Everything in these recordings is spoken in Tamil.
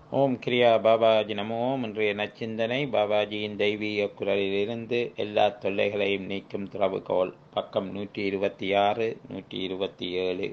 ஓம் கிரியா பாபாஜி நமோ ஓம் இன்றைய நச்சிந்தனை பாபாஜியின் தெய்வீக குரலிலிருந்து எல்லா தொல்லைகளையும் நீக்கும் திறவுகோல் பக்கம் நூற்றி இருபத்தி ஆறு நூற்றி இருபத்தி ஏழு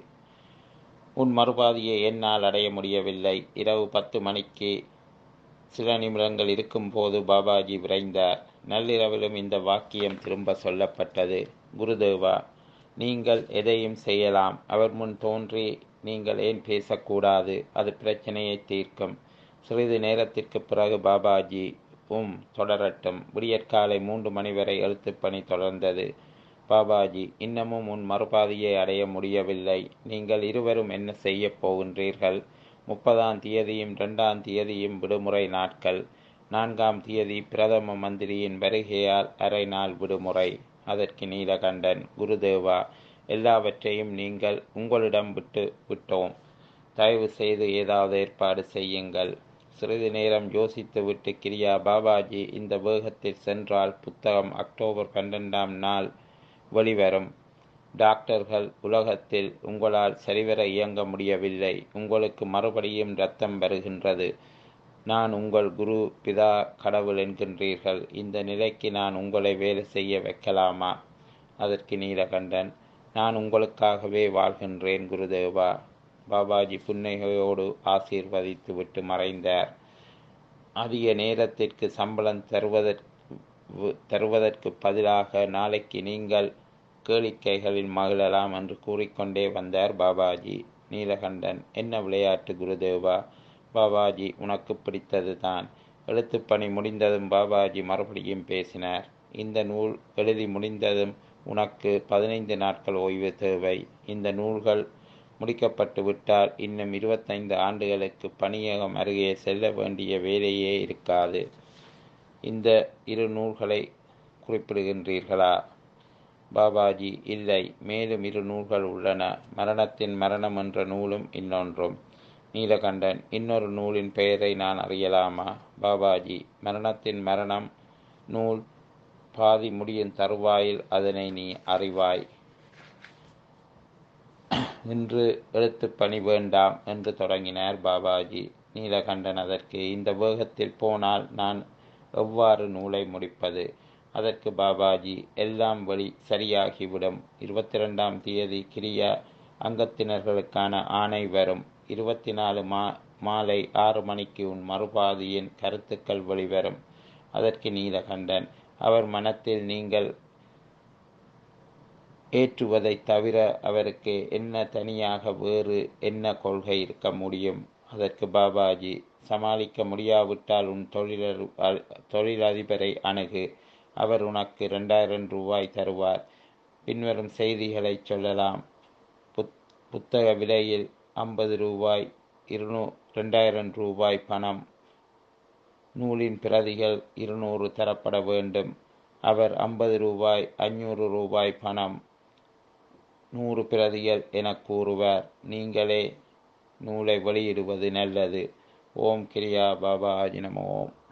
உன் மறுபாதியை என்னால் அடைய முடியவில்லை இரவு பத்து மணிக்கு சில நிமிடங்கள் இருக்கும்போது பாபாஜி விரைந்தார் நள்ளிரவிலும் இந்த வாக்கியம் திரும்ப சொல்லப்பட்டது குருதேவா நீங்கள் எதையும் செய்யலாம் அவர் முன் தோன்றி நீங்கள் ஏன் பேசக்கூடாது அது பிரச்சனையை தீர்க்கும் சிறிது நேரத்திற்கு பிறகு பாபாஜி உம் தொடரட்டும் விடியற்காலை மூன்று மணி வரை எழுத்துப் பணி தொடர்ந்தது பாபாஜி இன்னமும் உன் மறுபாதியை அடைய முடியவில்லை நீங்கள் இருவரும் என்ன செய்யப் போகின்றீர்கள் முப்பதாம் தேதியும் இரண்டாம் தேதியும் விடுமுறை நாட்கள் நான்காம் தேதி பிரதம மந்திரியின் வருகையால் அரை நாள் விடுமுறை அதற்கு நீலகண்டன் குருதேவா எல்லாவற்றையும் நீங்கள் உங்களிடம் விட்டு விட்டோம் தயவு செய்து ஏதாவது ஏற்பாடு செய்யுங்கள் சிறிது நேரம் யோசித்துவிட்டு கிரியா பாபாஜி இந்த வேகத்தில் சென்றால் புத்தகம் அக்டோபர் பன்னெண்டாம் நாள் வெளிவரும் டாக்டர்கள் உலகத்தில் உங்களால் சரிவர இயங்க முடியவில்லை உங்களுக்கு மறுபடியும் ரத்தம் வருகின்றது நான் உங்கள் குரு பிதா கடவுள் என்கின்றீர்கள் இந்த நிலைக்கு நான் உங்களை வேலை செய்ய வைக்கலாமா அதற்கு நீலகண்டன் நான் உங்களுக்காகவே வாழ்கின்றேன் குருதேவா பாபாஜி புன்னகையோடு ஆசீர்வதித்து விட்டு மறைந்தார் அதிக நேரத்திற்கு சம்பளம் தருவதற்கு தருவதற்கு பதிலாக நாளைக்கு நீங்கள் கேளிக்கைகளில் மகிழலாம் என்று கூறிக்கொண்டே வந்தார் பாபாஜி நீலகண்டன் என்ன விளையாட்டு குருதேவா பாபாஜி உனக்கு பிடித்தது தான் எழுத்துப்பணி முடிந்ததும் பாபாஜி மறுபடியும் பேசினார் இந்த நூல் எழுதி முடிந்ததும் உனக்கு பதினைந்து நாட்கள் ஓய்வு தேவை இந்த நூல்கள் முடிக்கப்பட்டு விட்டால் இன்னும் இருபத்தைந்து ஆண்டுகளுக்கு பணியகம் அருகே செல்ல வேண்டிய வேலையே இருக்காது இந்த இரு நூல்களை குறிப்பிடுகின்றீர்களா பாபாஜி இல்லை மேலும் இரு நூல்கள் உள்ளன மரணத்தின் மரணம் என்ற நூலும் இன்னொன்றும் நீலகண்டன் இன்னொரு நூலின் பெயரை நான் அறியலாமா பாபாஜி மரணத்தின் மரணம் நூல் பாதி முடியும் தருவாயில் அதனை நீ அறிவாய் இன்று எழுத்து பணி வேண்டாம் என்று தொடங்கினார் பாபாஜி நீலகண்டன் அதற்கு இந்த வேகத்தில் போனால் நான் எவ்வாறு நூலை முடிப்பது அதற்கு பாபாஜி எல்லாம் வழி சரியாகிவிடும் இருபத்தி ரெண்டாம் தேதி கிரியா அங்கத்தினர்களுக்கான ஆணை வரும் இருபத்தி நாலு மா மாலை ஆறு மணிக்கு உன் மறுபாதியின் கருத்துக்கள் வெளிவரும் அதற்கு நீலகண்டன் அவர் மனத்தில் நீங்கள் ஏற்றுவதைத் தவிர அவருக்கு என்ன தனியாக வேறு என்ன கொள்கை இருக்க முடியும் அதற்கு பாபாஜி சமாளிக்க முடியாவிட்டால் உன் தொழிலர் தொழிலதிபரை அணுகு அவர் உனக்கு ரெண்டாயிரம் ரூபாய் தருவார் பின்வரும் செய்திகளை சொல்லலாம் புத் புத்தக விலையில் ஐம்பது ரூபாய் இருநூ ரெண்டாயிரம் ரூபாய் பணம் நூலின் பிரதிகள் இருநூறு தரப்பட வேண்டும் அவர் ஐம்பது ரூபாய் ஐநூறு ரூபாய் பணம் நூறு பிரதிகள் என கூறுவார் நீங்களே நூலை வெளியிடுவது நல்லது ஓம் கிரியா பாபா நம ஓம்